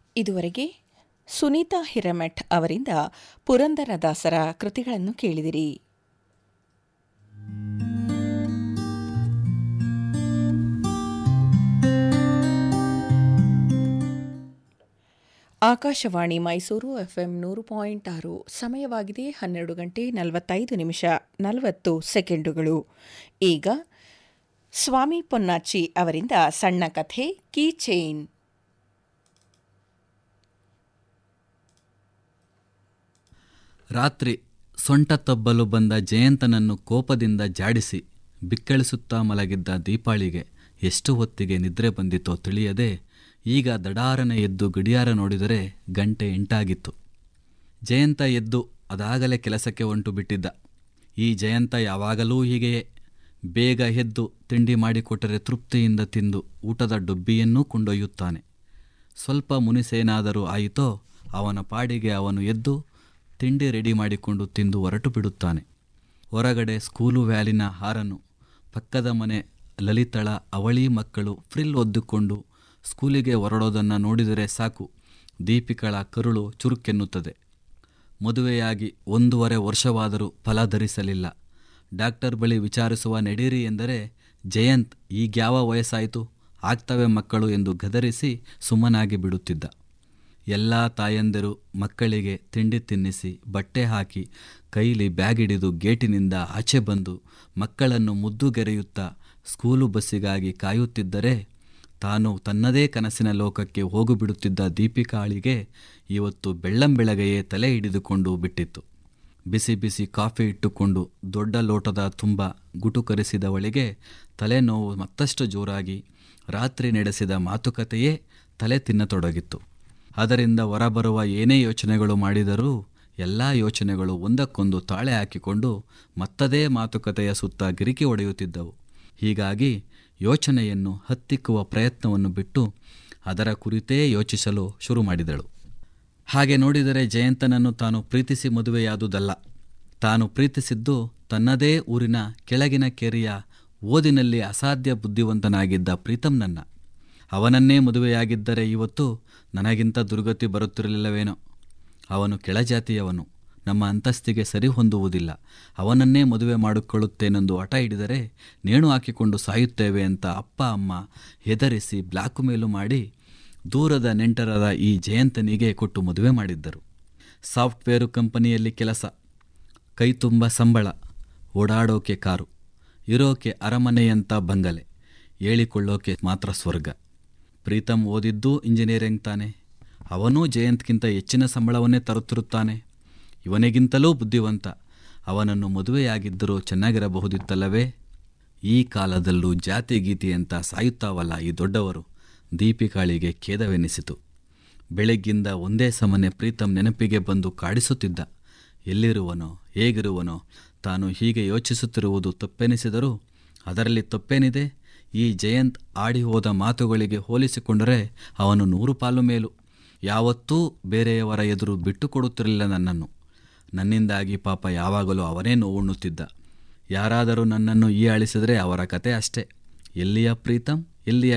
ಇದುವರೆಗೆ ಸುನೀತಾ ಹಿರಮಠ್ ಅವರಿಂದ ಪುರಂದರದಾಸರ ಕೃತಿಗಳನ್ನು ಕೇಳಿದಿರಿ ಆಕಾಶವಾಣಿ ಮೈಸೂರು ಎಫ್ಎಂ ನೂರು ಪಾಯಿಂಟ್ ಆರು ಸಮಯವಾಗಿದೆ ಹನ್ನೆರಡು ಗಂಟೆ ನಲವತ್ತೈದು ನಿಮಿಷ ನಲವತ್ತು ಸೆಕೆಂಡುಗಳು ಈಗ ಸ್ವಾಮಿ ಪೊನ್ನಾಚಿ ಅವರಿಂದ ಸಣ್ಣ ಕಥೆ ಕೀ ಚೈನ್ ರಾತ್ರಿ ಸೊಂಟ ತಬ್ಬಲು ಬಂದ ಜಯಂತನನ್ನು ಕೋಪದಿಂದ ಜಾಡಿಸಿ ಬಿಕ್ಕಳಿಸುತ್ತಾ ಮಲಗಿದ್ದ ದೀಪಾಳಿಗೆ ಎಷ್ಟು ಹೊತ್ತಿಗೆ ನಿದ್ರೆ ಬಂದಿತೋ ತಿಳಿಯದೆ ಈಗ ದಡಾರನೆ ಎದ್ದು ಗಡಿಯಾರ ನೋಡಿದರೆ ಗಂಟೆ ಎಂಟಾಗಿತ್ತು ಜಯಂತ ಎದ್ದು ಅದಾಗಲೇ ಕೆಲಸಕ್ಕೆ ಹೊಂಟು ಬಿಟ್ಟಿದ್ದ ಈ ಜಯಂತ ಯಾವಾಗಲೂ ಹೀಗೆಯೇ ಬೇಗ ಎದ್ದು ತಿಂಡಿ ಮಾಡಿಕೊಟ್ಟರೆ ತೃಪ್ತಿಯಿಂದ ತಿಂದು ಊಟದ ಡೊಬ್ಬಿಯನ್ನೂ ಕೊಂಡೊಯ್ಯುತ್ತಾನೆ ಸ್ವಲ್ಪ ಮುನಿಸೇನಾದರೂ ಆಯಿತೋ ಅವನ ಪಾಡಿಗೆ ಅವನು ಎದ್ದು ತಿಂಡಿ ರೆಡಿ ಮಾಡಿಕೊಂಡು ತಿಂದು ಹೊರಟು ಬಿಡುತ್ತಾನೆ ಹೊರಗಡೆ ಸ್ಕೂಲು ವ್ಯಾಲಿನ ಹಾರನು ಪಕ್ಕದ ಮನೆ ಲಲಿತಳ ಅವಳಿ ಮಕ್ಕಳು ಫ್ರಿಲ್ ಒದ್ದುಕೊಂಡು ಸ್ಕೂಲಿಗೆ ಹೊರಡೋದನ್ನು ನೋಡಿದರೆ ಸಾಕು ದೀಪಿಕಳ ಕರುಳು ಚುರುಕೆನ್ನುತ್ತದೆ ಮದುವೆಯಾಗಿ ಒಂದೂವರೆ ವರ್ಷವಾದರೂ ಫಲ ಧರಿಸಲಿಲ್ಲ ಡಾಕ್ಟರ್ ಬಳಿ ವಿಚಾರಿಸುವ ನಡೆಯಿರಿ ಎಂದರೆ ಜಯಂತ್ ಈಗ್ಯಾವ ವಯಸ್ಸಾಯಿತು ಆಗ್ತವೆ ಮಕ್ಕಳು ಎಂದು ಗದರಿಸಿ ಸುಮ್ಮನಾಗಿ ಬಿಡುತ್ತಿದ್ದ ಎಲ್ಲ ತಾಯಂದಿರು ಮಕ್ಕಳಿಗೆ ತಿಂಡಿ ತಿನ್ನಿಸಿ ಬಟ್ಟೆ ಹಾಕಿ ಕೈಲಿ ಬ್ಯಾಗ್ ಹಿಡಿದು ಗೇಟಿನಿಂದ ಆಚೆ ಬಂದು ಮಕ್ಕಳನ್ನು ಮುದ್ದುಗೆರೆಯುತ್ತಾ ಸ್ಕೂಲು ಬಸ್ಸಿಗಾಗಿ ಕಾಯುತ್ತಿದ್ದರೆ ತಾನು ತನ್ನದೇ ಕನಸಿನ ಲೋಕಕ್ಕೆ ಹೋಗುಬಿಡುತ್ತಿದ್ದ ದೀಪಿಕಾಳಿಗೆ ಇವತ್ತು ಬೆಳ್ಳಂಬೆಳಗೆಯೇ ತಲೆ ಹಿಡಿದುಕೊಂಡು ಬಿಟ್ಟಿತ್ತು ಬಿಸಿ ಬಿಸಿ ಕಾಫಿ ಇಟ್ಟುಕೊಂಡು ದೊಡ್ಡ ಲೋಟದ ತುಂಬ ಗುಟುಕರಿಸಿದವಳಿಗೆ ತಲೆನೋವು ಮತ್ತಷ್ಟು ಜೋರಾಗಿ ರಾತ್ರಿ ನಡೆಸಿದ ಮಾತುಕತೆಯೇ ತಲೆ ತಿನ್ನತೊಡಗಿತ್ತು ಅದರಿಂದ ಹೊರಬರುವ ಏನೇ ಯೋಚನೆಗಳು ಮಾಡಿದರೂ ಎಲ್ಲ ಯೋಚನೆಗಳು ಒಂದಕ್ಕೊಂದು ತಾಳೆ ಹಾಕಿಕೊಂಡು ಮತ್ತದೇ ಮಾತುಕತೆಯ ಸುತ್ತ ಗಿರಿಕಿ ಹೊಡೆಯುತ್ತಿದ್ದವು ಹೀಗಾಗಿ ಯೋಚನೆಯನ್ನು ಹತ್ತಿಕ್ಕುವ ಪ್ರಯತ್ನವನ್ನು ಬಿಟ್ಟು ಅದರ ಕುರಿತೇ ಯೋಚಿಸಲು ಶುರು ಮಾಡಿದಳು ಹಾಗೆ ನೋಡಿದರೆ ಜಯಂತನನ್ನು ತಾನು ಪ್ರೀತಿಸಿ ಮದುವೆಯಾದುದಲ್ಲ ತಾನು ಪ್ರೀತಿಸಿದ್ದು ತನ್ನದೇ ಊರಿನ ಕೆಳಗಿನ ಕೆರೆಯ ಓದಿನಲ್ಲಿ ಅಸಾಧ್ಯ ಬುದ್ಧಿವಂತನಾಗಿದ್ದ ಪ್ರೀತಂನನ್ನ ಅವನನ್ನೇ ಮದುವೆಯಾಗಿದ್ದರೆ ಇವತ್ತು ನನಗಿಂತ ದುರ್ಗತಿ ಬರುತ್ತಿರಲಿಲ್ಲವೇನೋ ಅವನು ಕೆಳಜಾತಿಯವನು ನಮ್ಮ ಅಂತಸ್ತಿಗೆ ಸರಿ ಹೊಂದುವುದಿಲ್ಲ ಅವನನ್ನೇ ಮದುವೆ ಮಾಡಿಕೊಳ್ಳುತ್ತೇನೆಂದು ಹಠ ಹಿಡಿದರೆ ನೇಣು ಹಾಕಿಕೊಂಡು ಸಾಯುತ್ತೇವೆ ಅಂತ ಅಪ್ಪ ಅಮ್ಮ ಹೆದರಿಸಿ ಬ್ಲಾಕು ಮೇಲು ಮಾಡಿ ದೂರದ ನೆಂಟರದ ಈ ಜಯಂತನಿಗೆ ಕೊಟ್ಟು ಮದುವೆ ಮಾಡಿದ್ದರು ಸಾಫ್ಟ್ವೇರು ಕಂಪನಿಯಲ್ಲಿ ಕೆಲಸ ಕೈ ತುಂಬ ಸಂಬಳ ಓಡಾಡೋಕೆ ಕಾರು ಇರೋಕೆ ಅರಮನೆಯಂಥ ಬಂಗಲೆ ಹೇಳಿಕೊಳ್ಳೋಕೆ ಮಾತ್ರ ಸ್ವರ್ಗ ಪ್ರೀತಮ್ ಓದಿದ್ದೂ ಇಂಜಿನಿಯರಿಂಗ್ ತಾನೆ ಅವನೂ ಜಯಂತ್ಗಿಂತ ಹೆಚ್ಚಿನ ಸಂಬಳವನ್ನೇ ತರುತ್ತಿರುತ್ತಾನೆ ಇವನಿಗಿಂತಲೂ ಬುದ್ಧಿವಂತ ಅವನನ್ನು ಮದುವೆಯಾಗಿದ್ದರೂ ಚೆನ್ನಾಗಿರಬಹುದಿತ್ತಲ್ಲವೇ ಈ ಕಾಲದಲ್ಲೂ ಜಾತಿ ಗೀತಿ ಅಂತ ಸಾಯುತ್ತಾವಲ್ಲ ಈ ದೊಡ್ಡವರು ದೀಪಿಕಾಳಿಗೆ ಖೇದವೆನಿಸಿತು ಬೆಳಗ್ಗಿಂದ ಒಂದೇ ಸಮನೆ ಪ್ರೀತಮ್ ನೆನಪಿಗೆ ಬಂದು ಕಾಡಿಸುತ್ತಿದ್ದ ಎಲ್ಲಿರುವನೋ ಹೇಗಿರುವನೋ ತಾನು ಹೀಗೆ ಯೋಚಿಸುತ್ತಿರುವುದು ತಪ್ಪೆನಿಸಿದರೂ ಅದರಲ್ಲಿ ತಪ್ಪೇನಿದೆ ಈ ಜಯಂತ್ ಆಡಿ ಹೋದ ಮಾತುಗಳಿಗೆ ಹೋಲಿಸಿಕೊಂಡರೆ ಅವನು ನೂರು ಪಾಲು ಮೇಲು ಯಾವತ್ತೂ ಬೇರೆಯವರ ಎದುರು ಬಿಟ್ಟು ಕೊಡುತ್ತಿರಲಿಲ್ಲ ನನ್ನನ್ನು ನನ್ನಿಂದಾಗಿ ಪಾಪ ಯಾವಾಗಲೂ ಅವನೇ ನೋವುಣ್ಣುತ್ತಿದ್ದ ಯಾರಾದರೂ ನನ್ನನ್ನು ಈ ಅಳಿಸಿದರೆ ಅವರ ಕತೆ ಅಷ್ಟೇ ಎಲ್ಲಿಯ ಪ್ರೀತಮ್ ಎಲ್ಲಿಯ